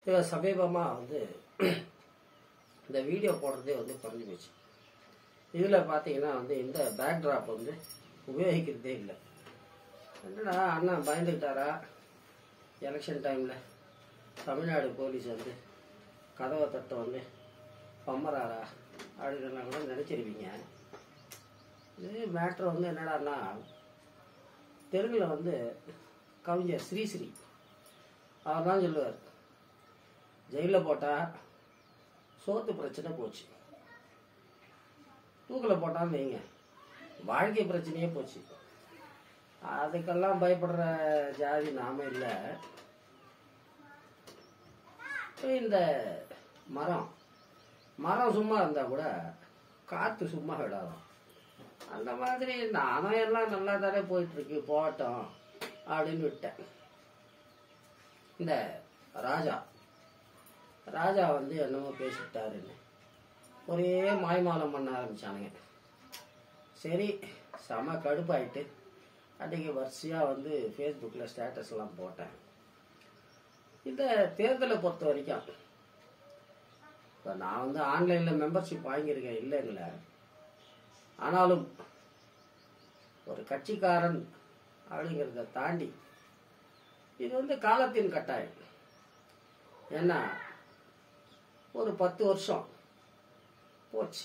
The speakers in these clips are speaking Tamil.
இப்போ சமீபமாக வந்து இந்த வீடியோ போடுறதே வந்து குறைஞ்சி போச்சு இதில் பார்த்தீங்கன்னா வந்து இந்த பேக்ட்ராப் வந்து உபயோகிக்கிறதே இல்லை என்னடா அண்ணா பயந்துக்கிட்டாரா எலெக்ஷன் டைமில் தமிழ்நாடு போலீஸ் வந்து கதவை தட்ட வந்து பம்மறாரா அப்படின்னு கூட நினச்சிருப்பீங்க இது மேட்ரு வந்து என்னடான்னா தெலுங்கில் வந்து கவிஞர் ஸ்ரீஸ்ரீ அவர் தான் சொல்லுவார் ஜெயிலில் போட்டால் சோத்து பிரச்சனை போச்சு தூக்கில் போட்டான்னு வைங்க வாழ்க்கை பிரச்சனையே போச்சு அதுக்கெல்லாம் பயப்படுற ஜாதி நாம இல்லை இந்த மரம் மரம் சும்மா இருந்தா கூட காத்து சும்மா விடாதான் அந்த மாதிரி நானும் எல்லாம் நல்லா தானே போயிட்டு இருக்கு போகட்டும் அப்படின்னு விட்டேன் இந்த ராஜா ராஜா வந்து என்னமோ பேசிட்டாருன்னு ஒரே மாய்மாலம் பண்ண ஆரம்பிச்சானுங்க சரி செம கடுப்பாயிட்டு அன்றைக்கி வரிசையாக வந்து ஃபேஸ்புக்கில் ஸ்டேட்டஸ்லாம் போட்டேன் இந்த தேர்தலை பொறுத்த வரைக்கும் இப்போ நான் வந்து ஆன்லைனில் மெம்பர்ஷிப் வாங்கியிருக்கேன் இல்லைங்கள ஆனாலும் ஒரு கட்சிக்காரன் அப்படிங்கிறத தாண்டி இது வந்து காலத்தின் கட்டாயம் ஏன்னா ஒரு பத்து வருஷம் போச்சு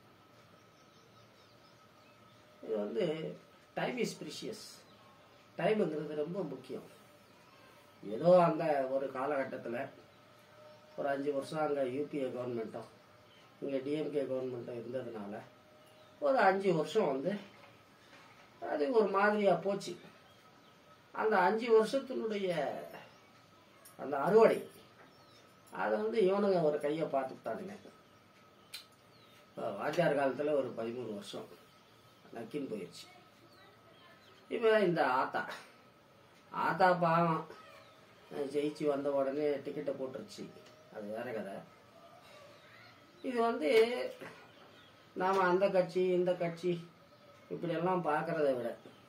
இது வந்து டைம் இஸ் ப்ரிஷியஸ் டைமுங்கிறது ரொம்ப முக்கியம் ஏதோ அங்கே ஒரு காலகட்டத்தில் ஒரு அஞ்சு வருஷம் அங்கே யூபிஏ கவர்மெண்ட்டும் இங்கே டிஎம்கே கவர்மெண்ட்டும் இருந்ததுனால ஒரு அஞ்சு வருஷம் வந்து அது ஒரு மாதிரியாக போச்சு அந்த அஞ்சு வருஷத்தினுடைய அந்த அறுவடை அதை வந்து இவனுங்க ஒரு கையை பார்த்துட்டானுங்க இப்போ வாத்தியார் காலத்தில் ஒரு பதிமூணு வருஷம் நக்கின்னு போயிடுச்சு இப்போ இந்த ஆத்தா ஆத்தா பாவம் ஜெயிச்சு வந்த உடனே டிக்கெட்டை போட்டுருச்சு அது வேற கதை இது வந்து நாம் அந்த கட்சி இந்த கட்சி இப்படியெல்லாம் பார்க்கறத விட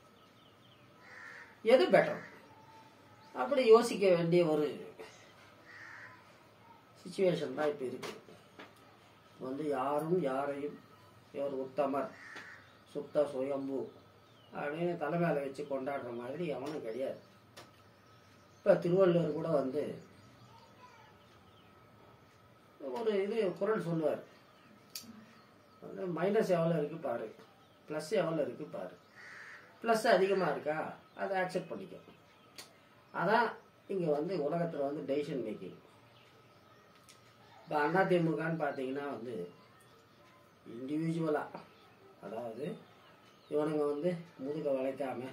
எது பெட்டர் அப்படி யோசிக்க வேண்டிய ஒரு சுச்சுவேஷன் தான் இப்போ இருக்கு வந்து யாரும் யாரையும் இவர் உத்தமர் சுத்த சுயம்பு அப்படின்னு தலைமையில வச்சு கொண்டாடுற மாதிரி எவனும் கிடையாது இப்போ திருவள்ளுவர் கூட வந்து ஒரு இது குரல் சொல்லுவார் வந்து மைனஸ் எவ்வளோ இருக்கு பாரு ப்ளஸ் எவ்வளோ இருக்கு பாரு ப்ளஸ் அதிகமாக இருக்கா அதை ஆக்செப்ட் பண்ணிக்க அதான் இங்கே வந்து உலகத்தில் வந்து டெசிஷன் மேக்கிங் இப்போ அதிமுகன்னு பார்த்தீங்கன்னா வந்து இண்டிவிஜுவலாக அதாவது இவனுங்க வந்து முதுக வளைக்காம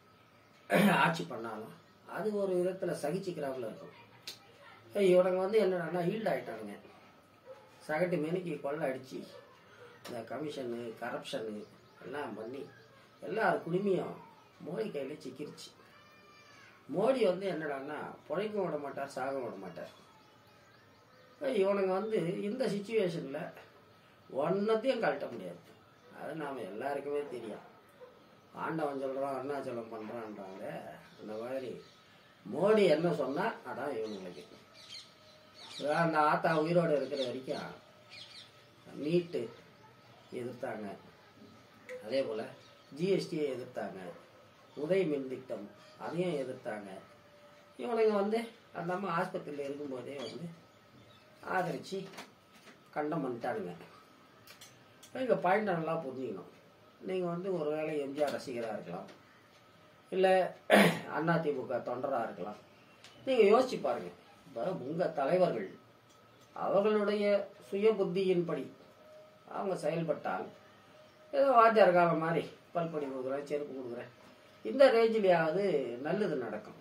ஆட்சி பண்ணாலும் அது ஒரு விதத்தில் சகிச்சுக்கிறாப்புல இருக்கும் இப்ப இவனுங்க வந்து என்னடான்னா ஈல்ட் ஆயிட்டானுங்க சகட்டு மேனிக்கு கொள்ளை அடித்து இந்த கமிஷனு கரப்ஷனு எல்லாம் பண்ணி எல்லார் குடுமையும் மோடி கையில் சிக்கிருச்சு மோடி வந்து என்னடான்னா பிழைக்க விட மாட்டார் சாக விட மாட்டார் இப்ப இவனுங்க வந்து இந்த சுச்சுவேஷனில் ஒன்றத்தையும் கழட்ட முடியாது அது நாம் எல்லாருக்குமே தெரியும் ஆண்டவன் சொல்கிறான் அருணாச்சலம் பண்ணுறான்றாங்க அந்த மாதிரி மோடி என்ன சொன்னால் அதான் இவங்களுக்கு இதான் அந்த ஆத்தா உயிரோடு இருக்கிற வரைக்கும் நீட்டு எதிர்த்தாங்க அதே போல் ஜிஎஸ்டியை எதிர்த்தாங்க உதய் மின் திட்டம் அதையும் எதிர்த்தாங்க இவனுங்க வந்து அந்த அம்மா ஆஸ்பத்திரியில் இருக்கும்போதே வந்து ஆதரித்து கண்டம் பண்ணிட்டானுங்க இங்கே பாயிண்ட் நல்லா புரிஞ்சுக்கணும் நீங்கள் வந்து ஒரு வேளை எம்ஜிஆர் ரசிகராக இருக்கலாம் இல்லை அதிமுக தொண்டராக இருக்கலாம் நீங்கள் யோசிச்சு பாருங்கள் இப்போ உங்கள் தலைவர்கள் அவர்களுடைய சுய புத்தியின்படி அவங்க செயல்பட்டால் ஏதோ வாத்தியார் காலம் மாதிரி பல்படி கொடுக்குறேன் செருப்பு கொடுக்குறேன் இந்த ரேஞ்சிலேயாவது நல்லது நடக்கும்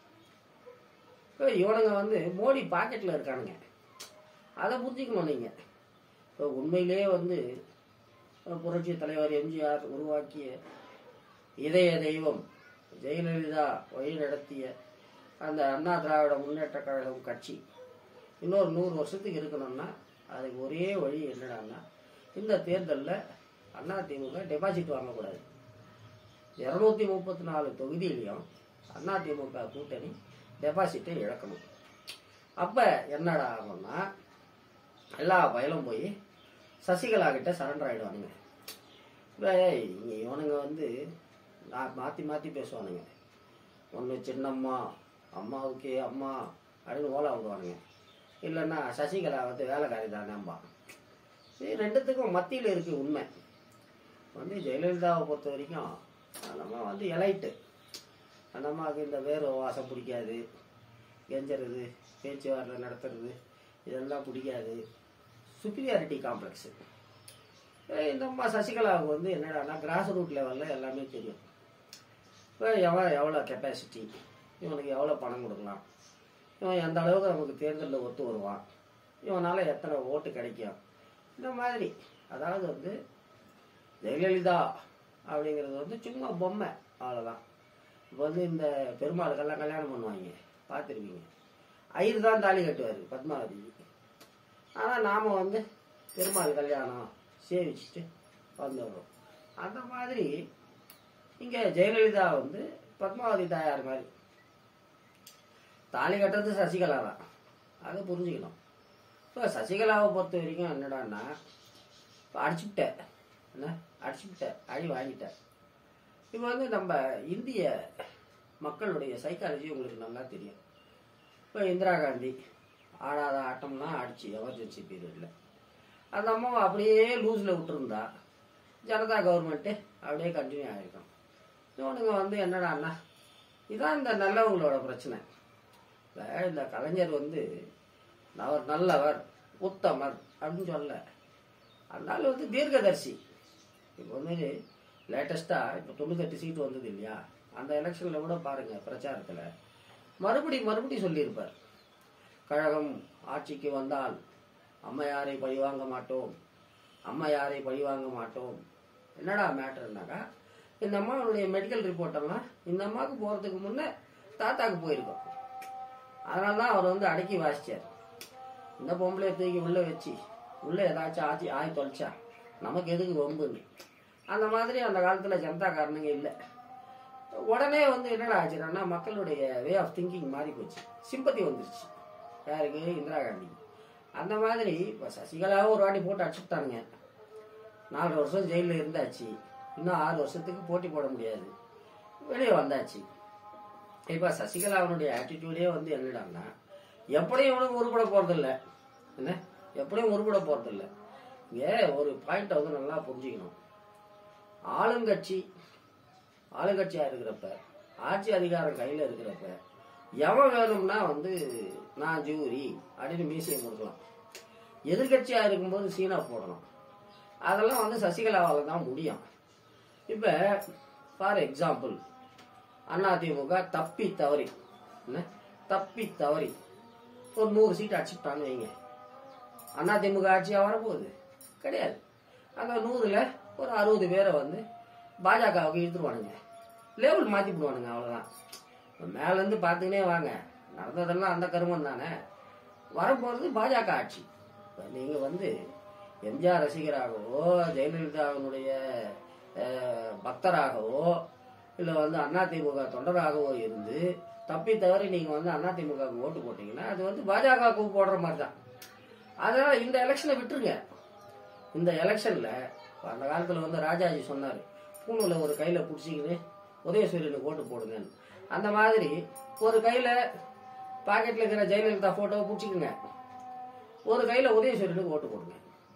இப்போ இவனுங்க வந்து மோடி பாக்கெட்டில் இருக்கானுங்க அதை புரிஞ்சுக்கணும் நீங்கள் இப்போ உண்மையிலே வந்து புரட்சி தலைவர் எம்ஜிஆர் உருவாக்கிய இதய தெய்வம் ஜெயலலிதா வழி நடத்திய அந்த அண்ணா திராவிட முன்னேற்ற கழகம் கட்சி இன்னொரு நூறு வருஷத்துக்கு இருக்கணும்னா அதுக்கு ஒரே வழி என்னடான்னா இந்த தேர்தலில் அதிமுக டெபாசிட் வாங்கக்கூடாது இரநூத்தி முப்பத்தி நாலு தொகுதியிலையும் அதிமுக கூட்டணி டெபாசிட்டை இழக்கணும் அப்போ என்னடா ஆகும்னா எல்லா பயலும் போய் சசிகலா கிட்ட சரண்டர் ஆகிடுவானுங்க ஏய் இங்கே இவனுங்க வந்து நான் மாற்றி மாற்றி பேசுவானுங்க ஒன்று சின்னம்மா அம்மாவுக்கு அம்மா அப்படின்னு ஓலை விடுவானுங்க இல்லைன்னா சசிகலா வந்து வேலைக்காரி தானேம்பா இது ரெண்டுத்துக்கும் மத்தியில் இருக்கு உண்மை வந்து ஜெயலலிதாவை பொறுத்த வரைக்கும் நம்ம வந்து எலைட்டு அந்த அம்மாவுக்கு இந்த வேறு வாசம் பிடிக்காது கெஞ்சறது பேச்சுவார்த்தை நடத்துறது இதெல்லாம் பிடிக்காது சுப்பீரியாரிட்டி காம்ப்ளெக்ஸு இந்த அம்மா சசிகலாவுக்கு வந்து என்னடான்னா கிராஸ் ரூட் லெவலில் எல்லாமே தெரியும் இப்போ எவன் எவ்வளோ கெப்பாசிட்டி இவனுக்கு எவ்வளோ பணம் கொடுக்கலாம் இவன் எந்த அளவுக்கு நமக்கு தேர்தலில் ஒத்து வருவான் இவனால் எத்தனை ஓட்டு கிடைக்கும் இந்த மாதிரி அதாவது வந்து ஜெயலலிதா அப்படிங்கிறது வந்து சும்மா பொம்மை அவ்வளோதான் இப்போ வந்து இந்த பெருமாளுக்கெல்லாம் கல்யாணம் பண்ணுவாங்க பார்த்துருப்பீங்க ஐயர் தான் தாலி கட்டுவார் பத்மாவதிக்கு ஆனால் நாம் வந்து பெருமாள் கல்யாணம் சேவிச்சுட்டு வந்துடுறோம் அந்த மாதிரி இங்கே ஜெயலலிதா வந்து பத்மாவதி தாயார் மாதிரி தாலி கட்டுறது சசிகலா தான் அதை புரிஞ்சுக்கணும் இப்போ சசிகலாவை பொறுத்த வரைக்கும் என்னடான்னா இப்போ அடிச்சுக்கிட்டேன் என்ன அடிச்சுக்கிட்டேன் அடி வாங்கிட்டேன் இப்போ வந்து நம்ம இந்திய மக்களுடைய சைக்காலஜி உங்களுக்கு நல்லா தெரியும் இப்போ இந்திரா காந்தி ஆடாத ஆட்டம்னா அடிச்சு எமர்ஜென்சி பீரியடில் அந்த அம்மாவை அப்படியே லூஸில் விட்டுருந்தா ஜனதா கவர்மெண்ட்டு அப்படியே கண்டினியூ ஆகிருக்கும் இவனுங்க வந்து என்னடான்னா இதான் இந்த நல்லவங்களோட பிரச்சனை இப்ப இந்த கலைஞர் வந்து அவர் நல்லவர் உத்தமர் அப்படின்னு சொல்ல அதனால வந்து தீர்க்கதர்சி இப்போ வந்து லேட்டஸ்ட்டாக இப்போ தொண்ணூத்தெட்டு சீட்டு வந்தது இல்லையா அந்த எலெக்ஷனில் கூட பாருங்கள் பிரச்சாரத்தில் மறுபடி மறுபடி சொல்லியிருப்பார் கழகம் ஆட்சிக்கு வந்தால் அம்மையாரை பழிவாங்க மாட்டோம் அம்மையாரை பழிவாங்க மாட்டோம் என்னடா மேட்டர்னாக்கா இந்த அம்மாவுடைய மெடிக்கல் ரிப்போர்ட்டெல்லாம் இந்த அம்மாவுக்கு போகிறதுக்கு முன்னே தாத்தாக்கு போயிருக்கோம் அதனால தான் அவர் வந்து அடக்கி வாசிச்சார் இந்த பொம்பளையை தூக்கி உள்ளே வச்சு உள்ளே ஏதாச்சும் ஆச்சு ஆய் தொலைச்சா நமக்கு எதுக்கு வம்புன்னு அந்த மாதிரி அந்த காலத்தில் ஜனதாக்காரனுங்க இல்லை உடனே வந்து என்னடா ஆச்சுன்னா மக்களுடைய வே ஆஃப் திங்கிங் மாறி போச்சு சிம்பத்தி வந்துருச்சு யாருக்கு இந்திரா காந்தி அந்த மாதிரி இப்போ சசிகலாவும் ஒரு வாட்டி போட்டு அடிச்சுட்டானுங்க நாலு வருஷம் ஜெயிலில் இருந்தாச்சு இன்னும் ஆறு வருஷத்துக்கு போட்டி போட முடியாது வெளியே வந்தாச்சு இப்போ சசிகலாவுடைய ஆட்டிடியூடே வந்து என்னடான்னா எப்படியும் இவனுக்கு உருப்பட போகிறதில்ல என்ன எப்படியும் உருப்பட போகிறதில்ல இங்கே ஒரு பாயிண்ட்டை வந்து நல்லா புரிஞ்சுக்கணும் ஆளுங்கட்சி ஆளுங்கட்சியாக இருக்கிறப்ப ஆட்சி அதிகாரம் கையில் இருக்கிறப்ப எவன் வேணும்னா வந்து நான் ஜூரி அப்படின்னு மீசியம் கொடுக்கலாம் எதிர்கட்சியாக இருக்கும்போது சீனா போடணும் அதெல்லாம் வந்து சசிகலாவால் தான் முடியும் இப்போ ஃபார் எக்ஸாம்பிள் அதிமுக தப்பி தவறி என்ன தப்பி தவறி ஒரு நூறு சீட் அடிச்சுட்டான்னு வைங்க அதிமுக ஆட்சியாக வரப்போகுது கிடையாது அந்த நூறில் ஒரு அறுபது பேரை வந்து பாஜகவுக்கு இழுத்துருவானுங்க லேபிள் மாற்றி போடுவானுங்க அவ்வளோதான் மேலேருந்து பார்த்துக்கினே வாங்க நடந்ததெல்லாம் அந்த கருமம் தானே வரப்போகிறது பாஜக ஆட்சி இப்போ நீங்கள் வந்து எம்ஜிஆர் ரசிகராகவோ ஜெயலலிதாவினுடைய அஹ், பக்தராகவோ இல்லை வந்து அதிமுக தொண்டராகவோ இருந்து தப்பி தவறி நீங்கள் வந்து அதிமுகவுக்கு ஓட்டு போட்டீங்கன்னா அது வந்து பாஜகவுக்கு போடுற மாதிரி தான் அதனால் இந்த எலெக்ஷனை விட்டுருங்க இந்த எலெக்ஷனில் அந்த காலத்தில் வந்து ராஜாஜி சொன்னார் பூணூலை ஒரு கையில் பிடிச்சிக்கின்னு உதயசூரியனுக்கு ஓட்டு போடுங்கன்னு அந்த மாதிரி ஒரு கையில் பாக்கெட்டில் இருக்கிற ஜெயலலிதா ஃபோட்டோவை பிடிச்சிக்குங்க ஒரு கையில் உதயசூரியனுக்கு ஓட்டு போடுங்க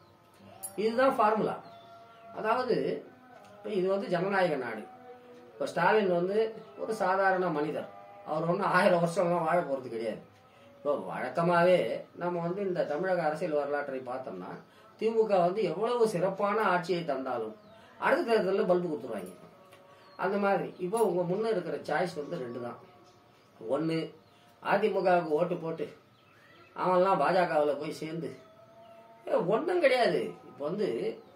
இதுதான் ஃபார்முலா அதாவது இப்போ இது வந்து ஜனநாயக நாடு இப்போ ஸ்டாலின் வந்து ஒரு சாதாரண மனிதர் அவர் ஒன்றும் ஆயிரம் வருஷம்லாம் வாழ போகிறது கிடையாது இப்போ வழக்கமாகவே நம்ம வந்து இந்த தமிழக அரசியல் வரலாற்றை பார்த்தோம்னா திமுக வந்து எவ்வளவு சிறப்பான ஆட்சியை தந்தாலும் அடுத்த தேர்தலில் பல்பு கொடுத்துருவாங்க அந்த மாதிரி இப்போ உங்கள் முன்னே இருக்கிற சாய்ஸ் வந்து ரெண்டு தான் ஒன்று அதிமுகவுக்கு ஓட்டு போட்டு அவன்லாம் பாஜகவில் போய் சேர்ந்து ஒன்றும் கிடையாது இப்போ வந்து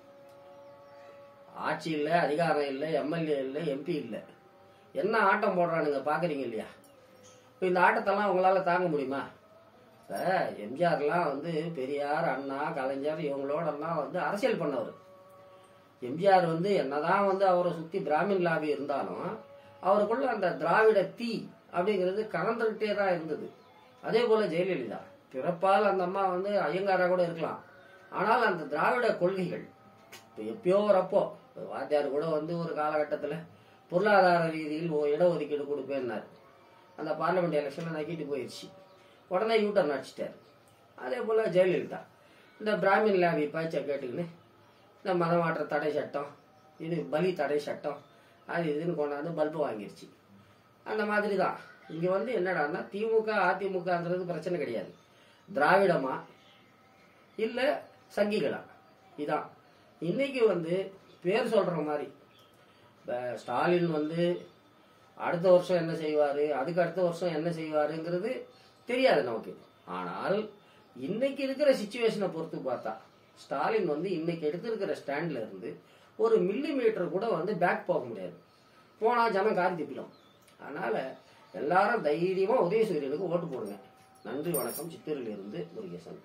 ஆட்சி இல்லை அதிகாரம் இல்லை எம்எல்ஏ இல்லை எம்பி இல்லை என்ன ஆட்டம் போடுறானுங்க பார்க்குறீங்க இல்லையா இப்போ இந்த ஆட்டத்தெல்லாம் உங்களால் தாங்க முடியுமா இப்போ எம்ஜிஆர்லாம் வந்து பெரியார் அண்ணா கலைஞர் இவங்களோடெல்லாம் வந்து அரசியல் பண்ணவர் எம்ஜிஆர் வந்து என்னதான் வந்து அவரை சுற்றி பிராமின் லாபி இருந்தாலும் அவருக்குள்ள அந்த திராவிட தீ அப்படிங்கிறது கலந்துக்கிட்டே தான் இருந்தது அதே போல ஜெயலலிதா பிறப்பால் அந்த அம்மா வந்து ஐயங்காரா கூட இருக்கலாம் ஆனால் அந்த திராவிட கொள்கைகள் இப்போ எப்பயோ வரப்போ இப்ப வாத்தியார் கூட வந்து ஒரு காலகட்டத்தில் பொருளாதார ரீதியில் ஓ இடஒதுக்கீடு கொடுப்பேன்னாரு அந்த பார்லிமெண்ட் எலெக்ஷனில் நக்கிட்டு போயிடுச்சு உடனே யூட்டர்ன் அடிச்சிட்டாரு அதே போல் ஜெயலலிதா இந்த பிராமின் லேவி பேச்சை கேட்டுக்கின்னு இந்த மதமாற்ற தடை சட்டம் இது பலி தடை சட்டம் அது இதுன்னு கொண்டாந்து பல்பு வாங்கிருச்சு அந்த மாதிரி தான் இங்கே வந்து என்னடான்னா திமுக அதிமுகங்கிறது பிரச்சனை கிடையாது திராவிடமா இல்லை சங்கிகளா இதான் இன்னைக்கு வந்து பேர் சொல்கிற மாதிரி இப்ப ஸ்டாலின் வந்து அடுத்த வருஷம் என்ன செய்வார் அதுக்கு அடுத்த வருஷம் என்ன செய்வாருங்கிறது தெரியாது நமக்கு ஆனால் இன்னைக்கு இருக்கிற சுச்சுவேஷனை பொறுத்து பார்த்தா ஸ்டாலின் வந்து இன்னைக்கு எடுத்திருக்கிற ஸ்டாண்ட்ல இருந்து ஒரு மில்லி மீட்டர் கூட வந்து பேக் போக முடியாது போனா ஜனம் காரி திப்பிடும் அதனால எல்லாரும் தைரியமா உதயசூரியனுக்கு ஓட்டு போடுங்க நன்றி வணக்கம் சித்தூரில் இருந்து முருகேசன்